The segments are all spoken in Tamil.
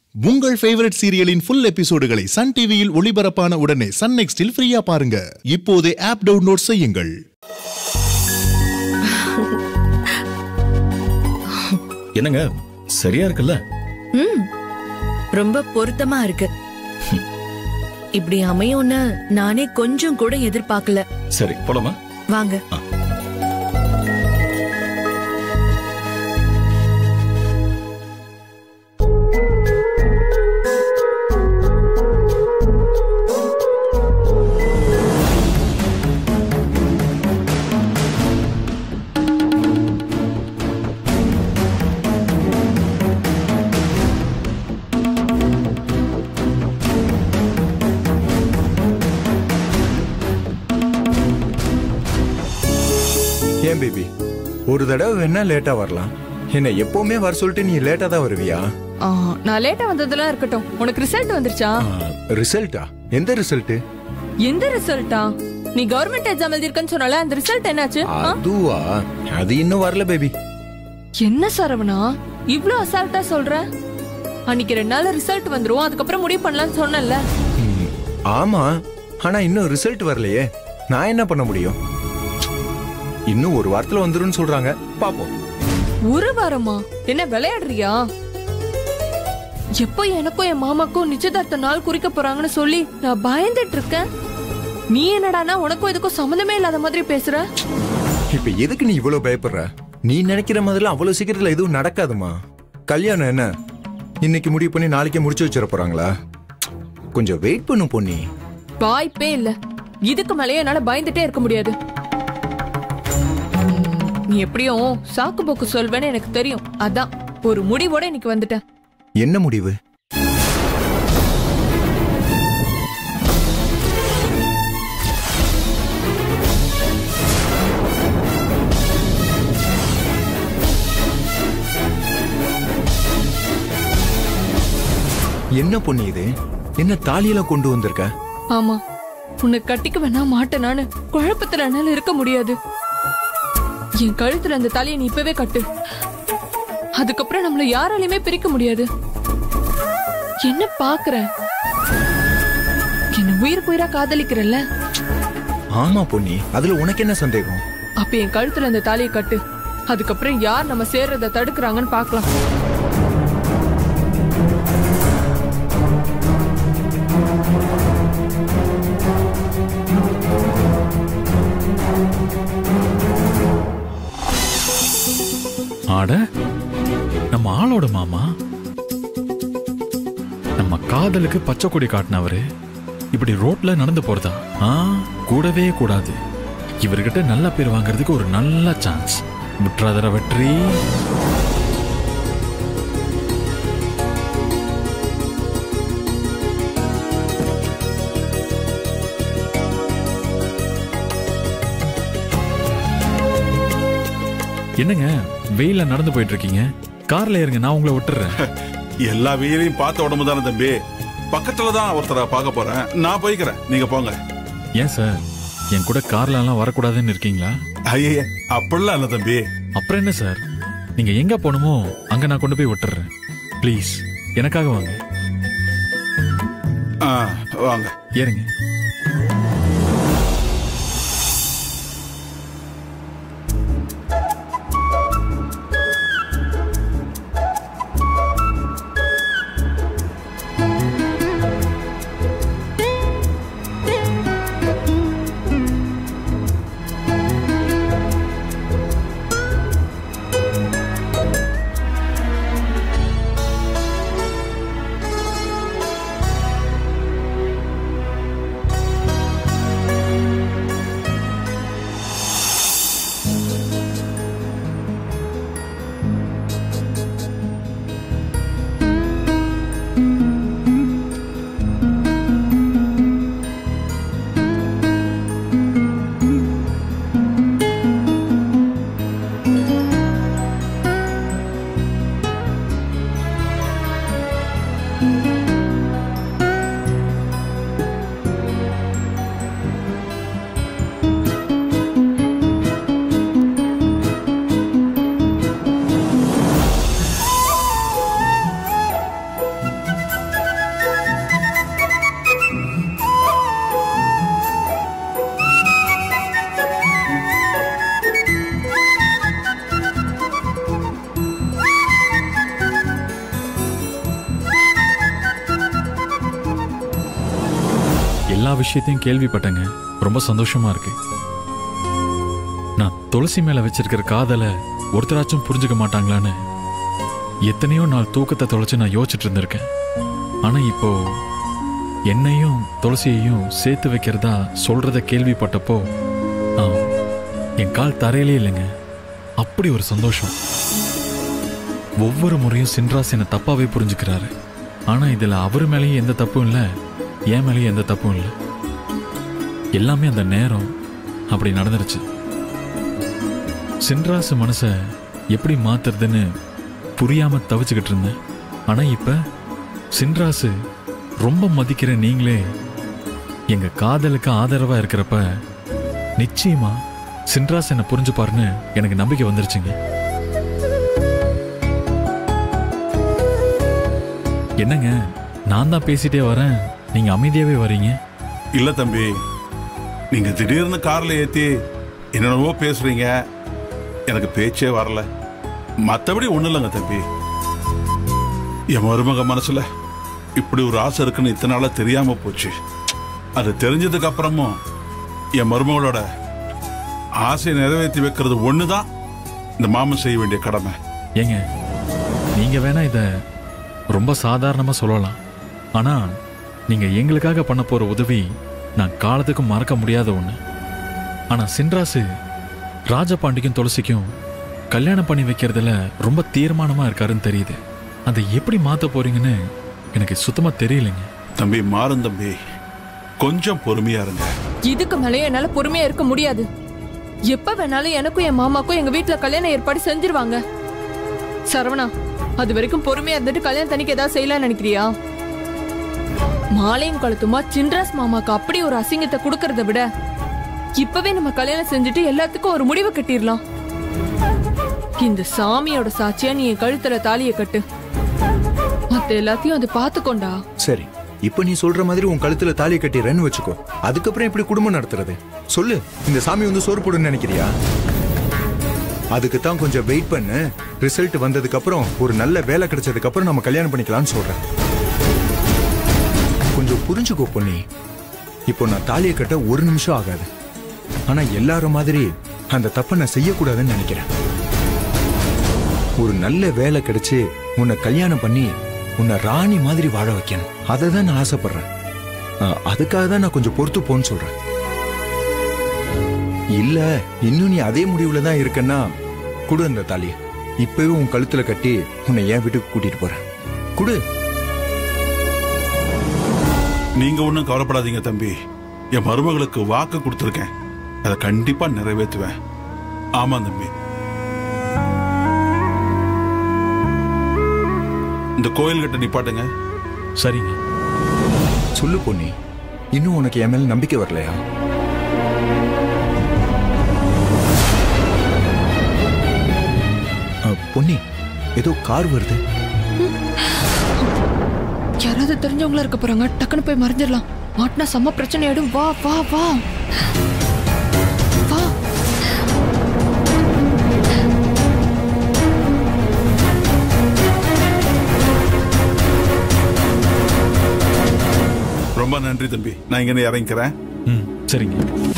உங்கள் ஃபேவரட் சீரியலின் ஃபுல் எபிசோடுகளை சன் டிவியில் ஒளிபரப்பான உடனே சன் நெக்ஸ்டில் ஃப்ரீயா பாருங்க இப்போதே ஆப் டவுன்லோட் செய்யுங்கள் என்னங்க சரியா இருக்குல்ல ம் ரொம்ப பொருத்தமா இருக்கு இப்படி அமையும்னு நானே கொஞ்சம் கூட எதிர்பார்க்கல சரி போலாமா வாங்க ஏன் பேபி ஒரு தடவை வேணா லேட்டா வரலாம் என்ன எப்பவுமே வர சொல்லிட்டு நீ லேட்டா தான் வருவியா ஆ, நான் லேட்டா வந்ததெல்லாம் இருக்கட்டும் உனக்கு ரிசல்ட் வந்துருச்சா ரிசல்ட்டா எந்த ரிசல்ட் எந்த ரிசல்ட்டா நீ கவர்மெண்ட் எக்ஸாம் எழுதிருக்கன்னு சொன்னால அந்த ரிசல்ட் என்னாச்சு ஆ? அதுவா அது இன்னும் வரல பேபி என்ன சரவணா இவ்ளோ அசால்ட்டா சொல்ற அன்னைக்கு ரெண்டு நாள் ரிசல்ட் வந்துரும் அதுக்கப்புறம் முடிவு பண்ணலாம்னு சொன்னேன்ல ஆமா ஆனா இன்னும் ரிசல்ட் வரலையே நான் என்ன பண்ண முடியும் இன்னும் ஒரு வாரத்துல வந்துரும்னு சொல்றாங்க பாப்போம் ஒரு வாரமா என்ன விளையாடுறியா எப்போ எனக்கும் என் மாமாக்கும் நிச்சயதார்த்த நாள் குறிக்க போறாங்கன்னு சொல்லி நான் பயந்துட்டு இருக்கேன் நீ என்னடானா உனக்கும் இதுக்கும் சம்மந்தமே இல்லாத மாதிரி பேசுற இப்ப எதுக்கு நீ இவ்வளவு பயப்படுற நீ நினைக்கிற மாதிரிலாம் அவ்வளவு சீக்கிரத்துல எதுவும் நடக்காதுமா கல்யாணம் என்ன இன்னைக்கு முடிவு பண்ணி நாளைக்கே முடிச்சு வச்சிட போறாங்களா கொஞ்சம் வெயிட் பண்ணு பொன்னி வாய்ப்பே இல்ல இதுக்கு மேலேயே என்னால பயந்துட்டே இருக்க முடியாது உம், நீ எப்படியும் சாக்கு போக்கு சொல்வேன்னு எனக்கு தெரியும் அதான் ஒரு முடிவோட இன்னைக்கு வந்துட்டேன் என்ன முடிவு என்ன பொண்ணு இது என்ன தாலியெல்லாம் கொண்டு வந்திருக்க ஆமா உன்னை கட்டிக்க வேணா மாட்டேனான்னு குழப்பத்துல என்னால இருக்க முடியாது என் கழுத்துல அந்த தலையை நீ இப்பவே கட்டு அதுக்கப்புறம் நம்மள யாராலையுமே பிரிக்க முடியாது என்ன பாக்குற என்ன உயிருக்கு உயிரா காதலிக்கிறல்ல ஆமா பொன்னி அதுல உனக்கு என்ன சந்தேகம் அப்ப என் கழுத்துல அந்த தாலியை கட்டு அதுக்கப்புறம் யார் நம்ம சேர்றத தடுக்கிறாங்கன்னு பார்க்கலாம் ஆட நம்ம ஆளோட மாமா நம்ம காதலுக்கு பச்சை கொடி காட்டினவரு இப்படி ரோட்ல நடந்து போறதா ஆ கூடவே கூடாது இவர்கிட்ட நல்ல பேர் வாங்குறதுக்கு ஒரு நல்ல சான்ஸ் விட்டுறாதர வெற்றி என்னங்க வெயில்ல நடந்து போயிட்டு இருக்கீங்க கார்ல ஏறுங்க நான் உங்களை விட்டுறேன் எல்லா வெயிலையும் பார்த்த உடம்பு தானே தம்பி பக்கத்துல தான் ஒருத்தரை பார்க்க போறேன் நான் போய்க்கிறேன் நீங்க போங்க ஏன் சார் என் கூட கார்ல எல்லாம் வரக்கூடாதுன்னு இருக்கீங்களா ஐயே அப்படிலாம் இல்ல தம்பி அப்புறம் என்ன சார் நீங்க எங்க போகணுமோ அங்க நான் கொண்டு போய் விட்டுறேன் ப்ளீஸ் எனக்காக வாங்க ஆ, வாங்க ஏறுங்க எல்லா விஷயத்தையும் கேள்விப்பட்டேங்க ரொம்ப சந்தோஷமா இருக்கு நான் துளசி மேல வச்சிருக்கிற காதலை ஒருத்தராச்சும் புரிஞ்சுக்க மாட்டாங்களான்னு எத்தனையோ நாள் தூக்கத்தை தொலைச்சு நான் யோசிச்சுட்டு இருந்திருக்கேன் ஆனா இப்போ என்னையும் துளசியையும் சேர்த்து வைக்கிறதா சொல்றத கேள்விப்பட்டப்போ ஆ, என் கால் தரையிலே இல்லைங்க அப்படி ஒரு சந்தோஷம் ஒவ்வொரு முறையும் சின்ராஸ் என்னை தப்பாவே புரிஞ்சுக்கிறாரு ஆனா இதுல அவர் மேலேயும் எந்த தப்பும் இல்லை என் மேலேயும் எந்த தப்பும் இல்லை எல்லாமே அந்த நேரம் அப்படி நடந்துருச்சு சின்ராசு மனசை எப்படி மாத்துறதுன்னு புரியாம தவிச்சுக்கிட்டு இருந்தேன் ஆனா இப்ப சின்ராசு ரொம்ப மதிக்கிற நீங்களே எங்க காதலுக்கு ஆதரவா இருக்கிறப்ப நிச்சயமா சின்ராஸ் என்ன புரிஞ்சுப்பாருன்னு எனக்கு நம்பிக்கை வந்துருச்சுங்க என்னங்க நான் தான் பேசிட்டே வரேன் நீங்க அமைதியாவே வரீங்க இல்ல தம்பி நீங்க திடீர்னு கார்ல ஏத்தி என்னென்னவோ பேசுறீங்க எனக்கு பேச்சே வரல மத்தபடி ஒண்ணு இல்லைங்க தம்பி என் மருமக மனசுல இப்படி ஒரு ஆசை இருக்குன்னு இத்தனை நாளா தெரியாம போச்சு அது தெரிஞ்சதுக்கு அப்புறமும் என் மருமகளோட ஆசையை நிறைவேற்றி வைக்கிறது ஒண்ணுதான் இந்த மாமன் செய்ய வேண்டிய கடமை ஏங்க நீங்க வேணா இத ரொம்ப சாதாரணமா சொல்லலாம் ஆனா நீங்க எங்களுக்காக பண்ண போற உதவி நான் காலத்துக்கு மறக்க முடியாத ஒண்ணு ஆனா சின்ராசு ராஜபாண்டிக்கும் துளசிக்கும் கல்யாணம் பண்ணி வைக்கிறதுல ரொம்ப தீர்மானமா இருக்காருன்னு தெரியுது அதை எப்படி மாத்த போறீங்கன்னு எனக்கு சுத்தமா தெரியலைங்க தம்பி மாறும் தம்பி கொஞ்சம் பொறுமையா இருங்க இதுக்கு மேலே என்னால பொறுமையா இருக்க முடியாது எப்ப வேணாலும் எனக்கும் என் மாமாக்கும் எங்க வீட்ல கல்யாண ஏற்பாடு செஞ்சிருவாங்க சரவணா அது வரைக்கும் பொறுமையா இருந்துட்டு கல்யாணம் தனிக்கு ஏதாவது செய்யலாம்னு நினைக்கிறியா மாலையும் கழுத்துமா சின்ராஸ் மாமாக்கு அப்படி ஒரு அசிங்கத்தை கொடுக்கறத விட இப்பவே நம்ம கல்யாணம் செஞ்சுட்டு எல்லாத்துக்கும் ஒரு முடிவு கட்டிடலாம் இந்த சாமியோட சாட்சியா நீ என் கழுத்துல தாலியை கட்டு மத்த எல்லாத்தையும் அது பாத்துக்கொண்டா சரி இப்ப நீ சொல்ற மாதிரி உன் கழுத்துல தாலி கட்டிடுறேன்னு வச்சுக்கோ அதுக்கப்புறம் எப்படி குடும்பம் நடத்துறது சொல்லு இந்த சாமி வந்து சோறு போடுன்னு நினைக்கிறியா அதுக்கு தான் கொஞ்சம் வெயிட் பண்ணு ரிசல்ட் வந்ததுக்கு அப்புறம் ஒரு நல்ல வேலை கிடைச்சதுக்கு அப்புறம் நம்ம கல்யாணம் பண்ணிக்கலாம்னு சொல்றேன் கொஞ்சம் புரிஞ்சுக்கோ பொண்ணி இப்போ நான் தாலியை கட்ட ஒரு நிமிஷம் ஆகாது ஆனா எல்லாரும் மாதிரி அந்த தப்பை நான் செய்யக்கூடாதுன்னு நினைக்கிறேன் ஒரு நல்ல வேலை கிடைச்சு உன்னை கல்யாணம் பண்ணி உன்னை ராணி மாதிரி வாழ வைக்கணும் அதை தான் நான் ஆசைப்படுறேன் அஹ், அதுக்காக தான் நான் கொஞ்சம் பொறுத்து போன்னு சொல்றேன் இல்ல இன்னும் நீ அதே முடிவுல தான் இருக்கன்னா குடு அந்த தாலியை இப்பவே உன் கழுத்துல கட்டி உன்னை என் வீட்டுக்கு கூட்டிட்டு போறேன் குடு நீங்க ஒண்ணும் கவலைப்படாதீங்க தம்பி என் மருமகளுக்கு வாக்கு கொடுத்துருக்கேன் அதை கண்டிப்பா நிறைவேற்றுவேன் ஆமா தம்பி இந்த கோயில் கிட்ட நிப்பாட்டுங்க சரிங்க சொல்லு பொன்னி இன்னும் உனக்கு என் மேல நம்பிக்கை வரலையா அஹ், பொன்னி ஏதோ கார் வருது யாராவது தெரிஞ்சவங்களா இருக்க போறாங்க டக்குன்னு போய் மறைஞ்சிடலாம் மாட்டினா செம்ம பிரச்சனை ஆயிடும் வா வா வா வா ரொம்ப நன்றி தம்பி நான் இங்க இறங்கிக்கிறேன் ம் சரிங்க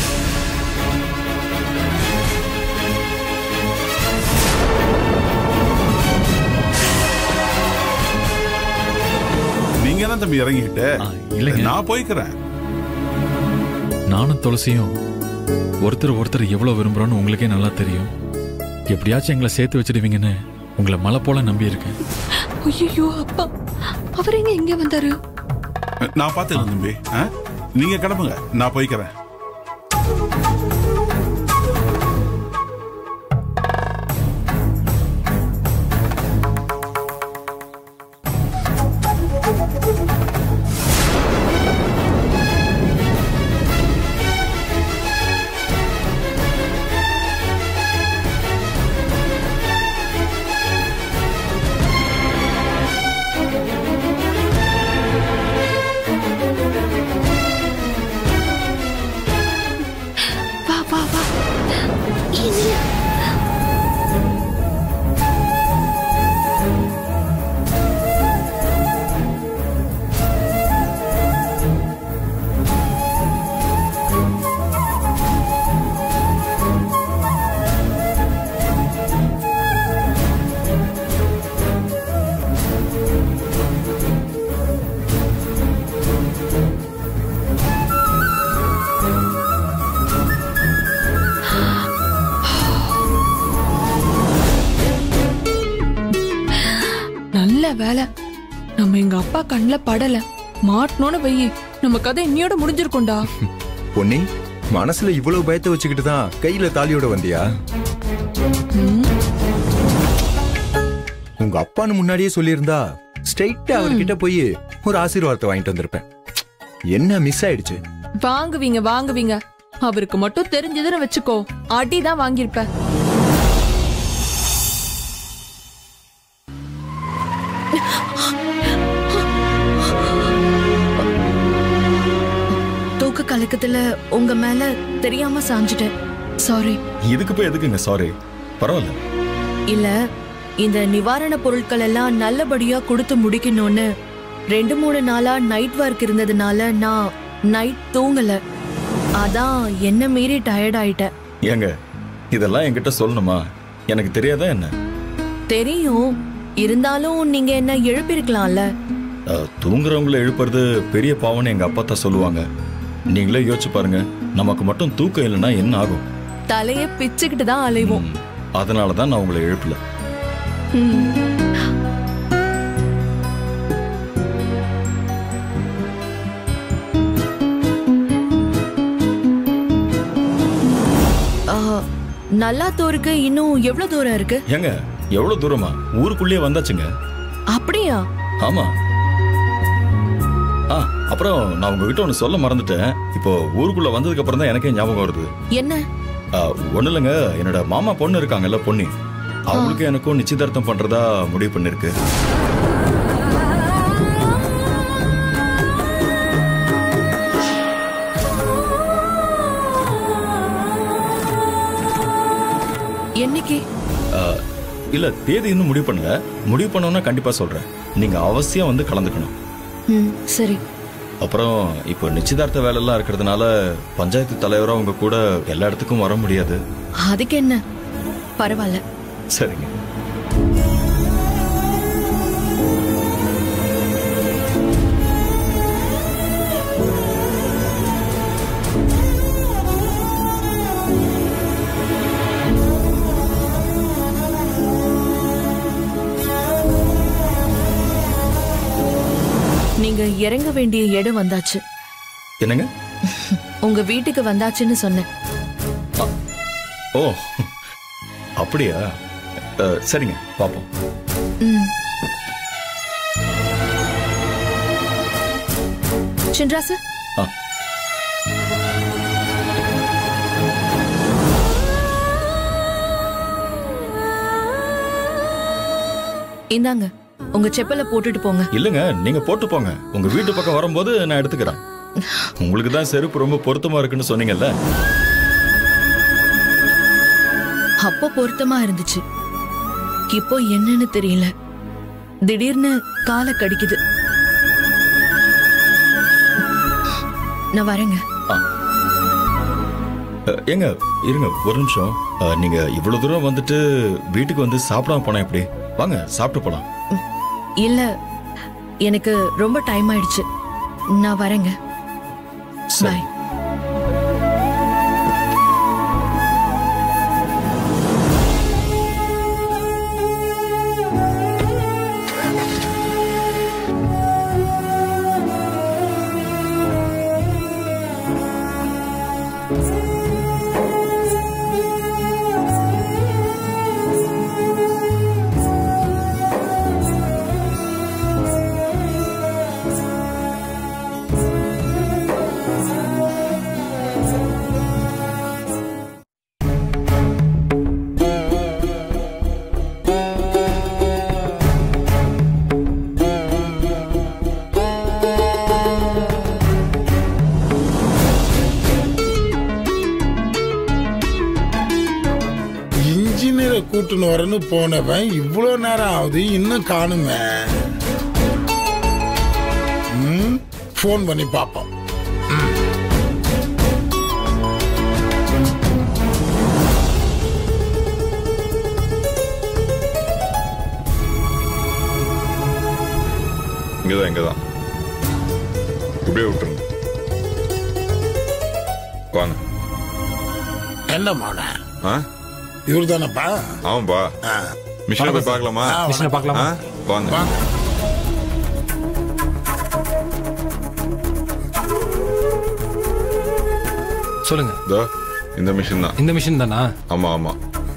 நீங்க என்ன தம்பி இறங்கிட்டு ஆ, இல்லைங்க. நான் போய்க்கிறேன் நானும் துளசியும் ஒருத்தர் ஒருத்தர் எவ்வளவு விரும்புறோன்னு உங்களுக்கே நல்லா தெரியும் எப்படியாச்சும் எங்களை சேர்த்து வச்சிடுவீங்கன்னு உங்களை மலை போல நம்பி இருக்கேன் ஐயோ அப்பா அவர் எங்க இங்க வந்தாரு நான் பாத்துக்கிறேன் தம்பி ஆ? நீங்க கிளம்புங்க நான் போய்க்கிறேன் வேலை நம்ம எங்க அப்பா கண்ணுல படல மாட்டணும்னு வெயி நம்ம கதை இன்னியோட முடிஞ்சிருக்கும்டா பொன்னி மனசுல இவ்வளவு பயத்தை வச்சுக்கிட்டு தான் கையில தாலியோட வந்தியா உங்க அப்பான்னு முன்னாடியே சொல்லியிருந்தா ஸ்ட்ரைட்டா அவர்கிட்ட போய் ஒரு ஆசீர்வாதத்தை வாங்கிட்டு வந்திருப்பேன் என்ன மிஸ் ஆயிடுச்சு வாங்குவீங்க வாங்குவீங்க அவருக்கு மட்டும் தெரிஞ்சதுன்னு வச்சுக்கோ அடிதான் வாங்கியிருப்ப தூக்க கலக்கத்துல உங்க மேல தெரியாம சாஞ்சிட்டேன் சாரி இதுக்கு போய் எதுக்குங்க சாரி பரவாயில்ல இல்ல இந்த நிவாரண பொருட்கள் எல்லாம் நல்லபடியா கொடுத்து முடிக்கணும்னு ரெண்டு மூணு நாளா நைட் ஒர்க் இருந்ததுனால நான் நைட் தூங்கல அதான் என்ன மீறி டயர்ட் ஆயிட்டேன் ஏங்க இதெல்லாம் என்கிட்ட சொல்லணுமா எனக்கு தெரியாதா என்ன தெரியும் இருந்தாலும் நீங்க என்ன எழுப்பியிருக்கலாம்ல அஹ், தூங்குறவங்கள எழுப்புறது பெரிய பாவம்னு எங்க அப்பா தான் சொல்லுவாங்க நீங்களே யோசிச்சு பாருங்க நமக்கு மட்டும் தூக்கம் இல்லைன்னா என்ன ஆகும் தலைய பிச்சுக்கிட்டு தான் அலைவோம் ம், அதனால தான் நான் உங்களை எழுப்பல ஆ, நல்லாத்தூருக்கு இன்னும் எவ்வளவு தூரம் இருக்கு ஏங்க எவ்வளவு தூரமா ஊருக்குள்ளேயே வந்தாச்சுங்க அப்படியா ஆமா ஆ அப்புறம் நான் உங்ககிட்ட ஒன்று சொல்ல மறந்துட்டேன் இப்போ ஊருக்குள்ள வந்ததுக்கு அப்புறம் தான் எனக்கே ஞாபகம் வருது என்ன ஒன்றும் இல்லைங்க என்னோட மாமா பொண்ணு இருக்காங்கல்ல பொண்ணு அவங்களுக்கும் எனக்கும் நிச்சயதார்த்தம் பண்றதா முடிவு பண்ணிருக்கு என்னைக்கு ஆ, இல்ல தேதி இன்னும் முடிவு பண்ணல முடிவு பண்ணோம்னா கண்டிப்பா சொல்றேன் நீங்க அவசியம் வந்து கலந்துக்கணும் ம் சரி அப்புறம் இப்போ நிச்சயதார்த்த வேலையெல்லாம் இருக்கிறதுனால பஞ்சாயத்து தலைவரா உங்க கூட எல்லா இடத்துக்கும் வர முடியாது அதுக்கு என்ன பரவாயில்ல சரிங்க நீங்க இறங்க வேண்டிய இடம் வந்தாச்சு என்னங்க உங்க வீட்டுக்கு வந்தாச்சுன்னு சொன்னேன் ஓ அப்படியா ஆ, சரிங்க பாப்போம் ம். சின்ராசு ஆ இந்தாங்க உங்க செப்பலை போட்டுட்டு போங்க இல்லைங்க நீங்க போட்டு போங்க உங்க வீட்டு பக்கம் வரும்போது நான் எடுத்துக்கிறேன் உங்களுக்கு தான் செருப்பு ரொம்ப பொருத்தமா இருக்குன்னு சொன்னீங்கல்ல அப்போ பொருத்தமா இருந்துச்சு இப்போ என்னன்னு தெரியல திடீர்னு காலை கடிக்குது நான் வரேங்க ஆ. அ, ஏங்க இருங்க ஒரு நிமிஷம் அ, நீங்க இவ்வளவு தூரம் வந்துட்டு வீட்டுக்கு வந்து சாப்பிடாம போனா எப்படி வாங்க சாப்பிட்டு போலாம் இல்ல எனக்கு ரொம்ப டைம் ஆயிடுச்சு நான் வரேங்க சரி பாய் இன்ஜினியரை கூட்டுன்னு வரேன்னு போனவன் இவ்வளோ நேரம் ஆகுது இன்னும் காணுமே ம் ஃபோன் பண்ணி பார்ப்போம் இங்கதான் இங்கதான் இப்படியே விட்டுருங்க வாங்க என்ன மாட ஆ இவர் தானப்பா ஆமாப்பா மிஷினை போய் பார்க்கலாமா ஆ, மிஷினை பார்க்கலாமா? ஆ? வாங்க வாங்க சொல்லுங்க இதோ இந்த மிஷின் தான் இந்த மிஷின் தானா ஆமா ஆமா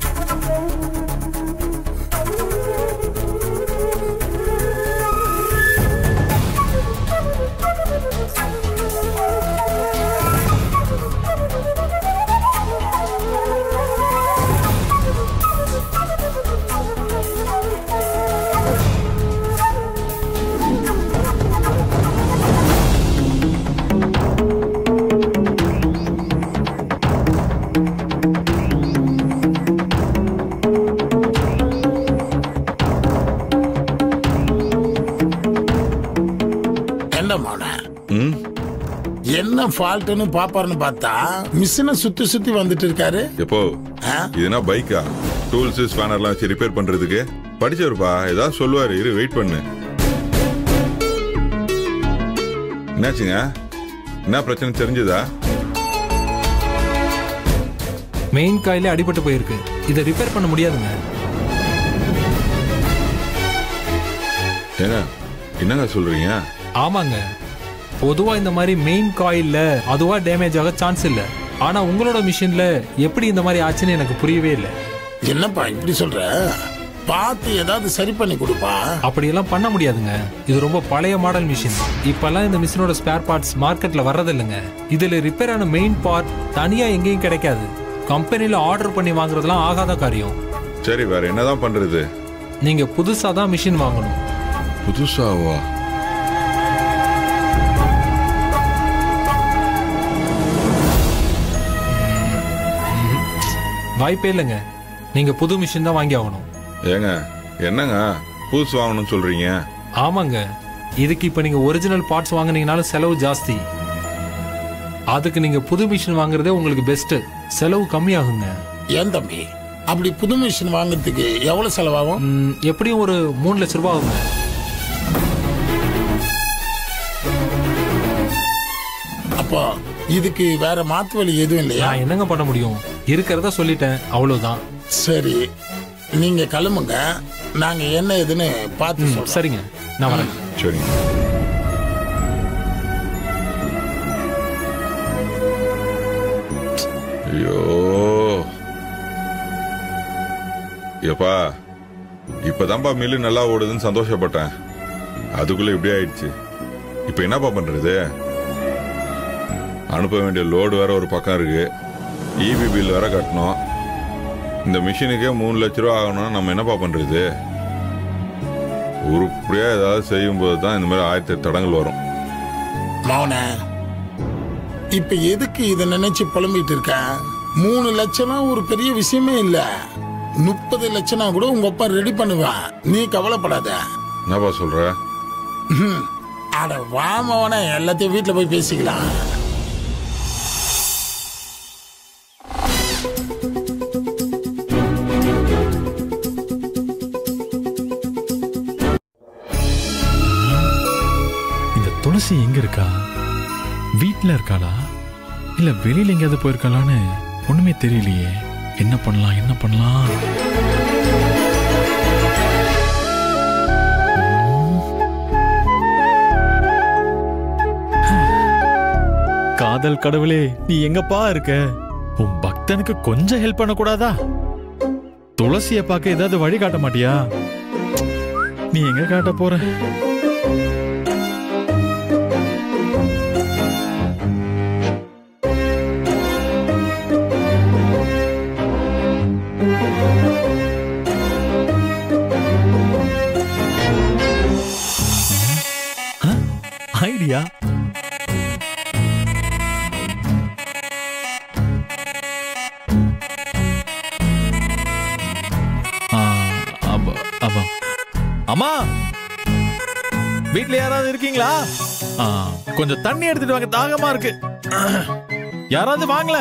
என்ன மௌன ம் என்ன ஃபால்ட்டுன்னு பாப்பாருன்னு பார்த்தா மிஷினை சுத்தி சுத்தி வந்துட்டு இருக்காரு எப்போ ஆ? இதுனா பைக்கா டூல்ஸ் ஸ்பேனர்லாம் வச்சு ரிப்பேர் பண்றதுக்கு படிச்சவருப்பா ஏதாவது சொல்லுவாரு இரு வெயிட் பண்ணு என்னாச்சுங்க என்ன பிரச்சனை தெரிஞ்சதா மெயின் காயிலே அடிபட்டு போயிருக்கு இதை ரிப்பேர் பண்ண முடியாதுங்க ஏங்க என்னங்க சொல்றீங்க ஆமாங்க பொதுவா இந்த மாதிரி மெயின் காயில்ல அதுவா டேமேஜ் ஆக சான்ஸ் இல்ல ஆனா உங்களோட மிஷின்ல எப்படி இந்த மாதிரி ஆச்சுன்னு எனக்கு புரியவே இல்லை என்னப்பா இப்படி சொல்ற பார்த்து ஏதாவது சரி பண்ணி கொடுப்பா அப்படியெல்லாம் பண்ண முடியாதுங்க இது ரொம்ப பழைய மாடல் மிஷின் இப்பெல்லாம் இந்த மிஷினோட ஸ்பேர் பார்ட்ஸ் மார்க்கெட்ல வர்றதில்லைங்க இதுல ரிப்பேர் ஆன மெயின் பார்ட் தனியா எங்கேயும் கிடைக்காது கம்பெனில ஆர்டர் பண்ணி வாங்குறதெல்லாம் ஆகாத காரியம் சரி வேற என்னதான் பண்றது நீங்க புதுசா தான் மிஷின் வாங்கணும் புதுசாவா வாய்ப்பே இல்லைங்க நீங்க புது மிஷின் தான் வாங்கி ஆகணும் ஏங்க என்னங்க புதுசு வாங்கணும்னு சொல்றீங்க ஆமாங்க இதுக்கு இப்ப நீங்க ஒரிஜினல் பார்ட்ஸ் வாங்குனீங்கனாலும் செலவு ஜாஸ்தி அதுக்கு நீங்க புது மிஷின் வாங்குறதே உங்களுக்கு பெஸ்ட் செலவு கம்மியாகுங்க ஏன் தம்பி அப்படி புது மிஷின் வாங்குறதுக்கு எவ்வளவு செலவாகும் ம், எப்படியும் ஒரு மூணு லட்ச ரூபாய் ஆகுங்க அப்போ இதுக்கு வேற மாத்து வழி எதுவும் இல்லையா நான் என்னங்க பண்ண முடியும் இருக்கிறத சொல்லிட்டேன் அவ்வளவுதான் சரி நீங்க கிளம்புங்க நாங்க என்ன ஏதுன்னு பார்த்து ம், சொல்றோம் சரிங்க நான் வரேன் சரிங்க ஐயோ எப்பா இப்பதான்ப்பா மில்லு நல்லா ஓடுதுன்னு சந்தோஷப்பட்டேன் அதுக்குள்ள இப்படி ஆயிடுச்சு இப்ப என்னப்பா பண்றது அனுப்ப வேண்டிய லோடு வேற ஒரு பக்கம் இருக்கு இபி பில் வேற கட்டணும் இந்த மிஷினுக்கே மூணு லட்ச ரூபா ஆகணும் நம்ம என்னப்பா பண்றது உருப்படியா ஏதாவது செய்யும்போது தான் இந்த மாதிரி ஆயிரத்தி எட்டு தடங்கள் வரும் மௌன இப்ப எதுக்கு இதை நினைச்சு புலம்பிட்டு இருக்க மூணு லட்சம்னா ஒரு பெரிய விஷயமே இல்ல முப்பது லட்சம்னா கூட உங்க அப்பா ரெடி பண்ணுவான் நீ கவலைப்படாத என்னப்பா சொல்ற ம். அட வா மவனே எல்லாத்தையும் வீட்டுல போய் பேசிக்கலாம் இந்த துளசி எங்க இருக்கா வீட்ல இருக்காளா இல்ல வெளியில எங்கேயாவது போயிருக்காளான்னு ஒண்ணுமே தெரியலையே என்ன பண்ணலாம் என்ன பண்ணலாம் காதல் கடவுளே நீ எங்கப்பா இருக்க உன் பக்தனுக்கு கொஞ்சம் ஹெல்ப் பண்ணக்கூடாதா துளசிய பார்க்க ஏதாவது வழி காட்ட மாட்டியா நீ எங்க காட்ட போற ஐடியா அம்மா வீட்ல யாராவது இருக்கீங்களா ஆ, கொஞ்சம் தண்ணி எடுத்துட்டு வாங்க தாகமா இருக்கு யாராவது வாங்கல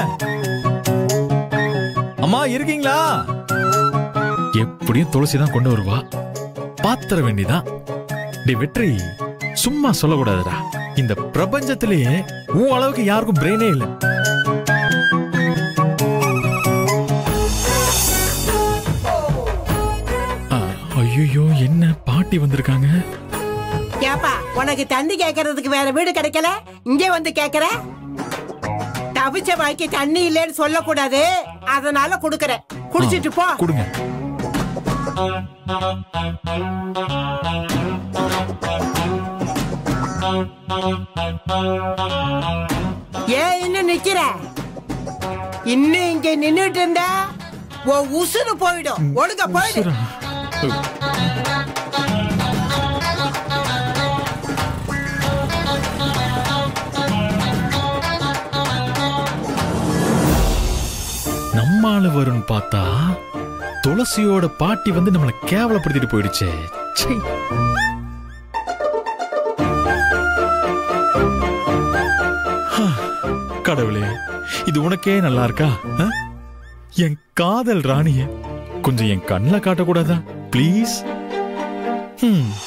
அம்மா இருக்கீங்களா எப்படியும் துளசி தான் கொண்டு வருவா பாத்திர வேண்டிதான் டேய் வெற்றி சும்மா சொல்லக்கூடாதுடா இந்த பிரபஞ்சத்திலேயே உன் அளவுக்கு யாருக்கும் பிரெயினே இல்லை ஐயோ என்ன பாட்டி வந்திருக்காங்க ஏப்பா உனக்கு தண்ணி கேட்கறதுக்கு வேற வீடு கிடைக்கல இங்கே வந்து கேட்கற தவிச்ச வாய்க்கு தண்ணி இல்லைன்னு சொல்லக்கூடாது அதனால குடுக்கறேன் குடிச்சிட்டு போ கொடுங்க ஏன் இன்னும் நிக்கிற இன்னும் இங்க நின்னுட்டு இருந்தா உன் உசுறு போயிடும் ஒழுங்க போயிடு நம்ம ஆளு வரும்னு பார்த்தா துளசியோட பாட்டி வந்து நம்மளை கேவலப்படுத்திட்டு போயிடுச்சே ச்சை. ஹா, கடவுளே இது உனக்கே நல்லா இருக்கா ஆ? என் காதல் ராணிய கொஞ்சம் என் கண்ணில் காட்டக்கூடாதா ப்ளீஸ் ம்